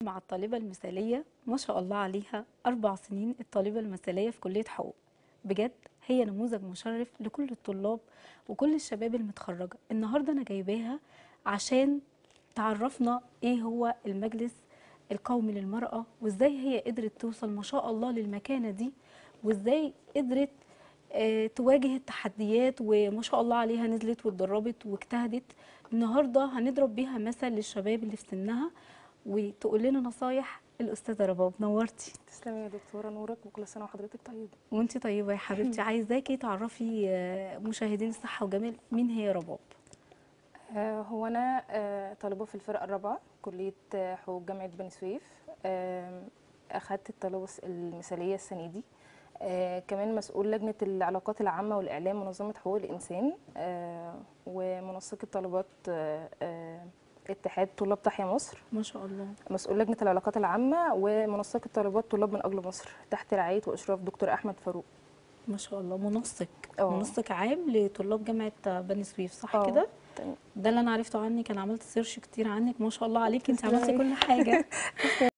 مع الطالبة المثالية ما شاء الله عليها أربع سنين الطالبة المثالية في كلية حقوق بجد هي نموذج مشرف لكل الطلاب وكل الشباب المتخرجة النهاردة أنا جايباها عشان تعرفنا إيه هو المجلس القومي للمرأة وإزاي هي قدرت توصل ما شاء الله للمكانة دي وإزاي قدرت آه، تواجه التحديات وما شاء الله عليها نزلت واتدربت واجتهدت النهارده هنضرب بيها مثل للشباب اللي في سنها وتقول لنا نصايح الاستاذه رباب نورتي تسلمي يا دكتوره نورك وكل سنه وحضرتك طيبه وانت طيبه يا حبيبتي عايزاكي تعرفي آه، مشاهدين الصحه والجمال مين هي رباب آه هو انا آه طالبه في الفرقه الرابعه كليه آه، حقوق جامعه بني سويف آه اخدت الطلبه المثاليه السنه دي آه كمان مسؤول لجنه العلاقات العامه والاعلام منظمه حقوق الانسان آه ومنسق الطلبات آه آه اتحاد طلاب تحيا مصر ما شاء الله مسؤول لجنه العلاقات العامه ومنسق الطلبات طلاب من اجل مصر تحت رعايه واشراف دكتور احمد فاروق ما شاء الله منسق اه. منسق عام لطلاب جامعه بني سويف صح اه. كده تمام. ده اللي انا عرفته عنك انا عملت سيرش كتير عنك ما شاء الله عليكي انت تسلمي. عملتي كل حاجه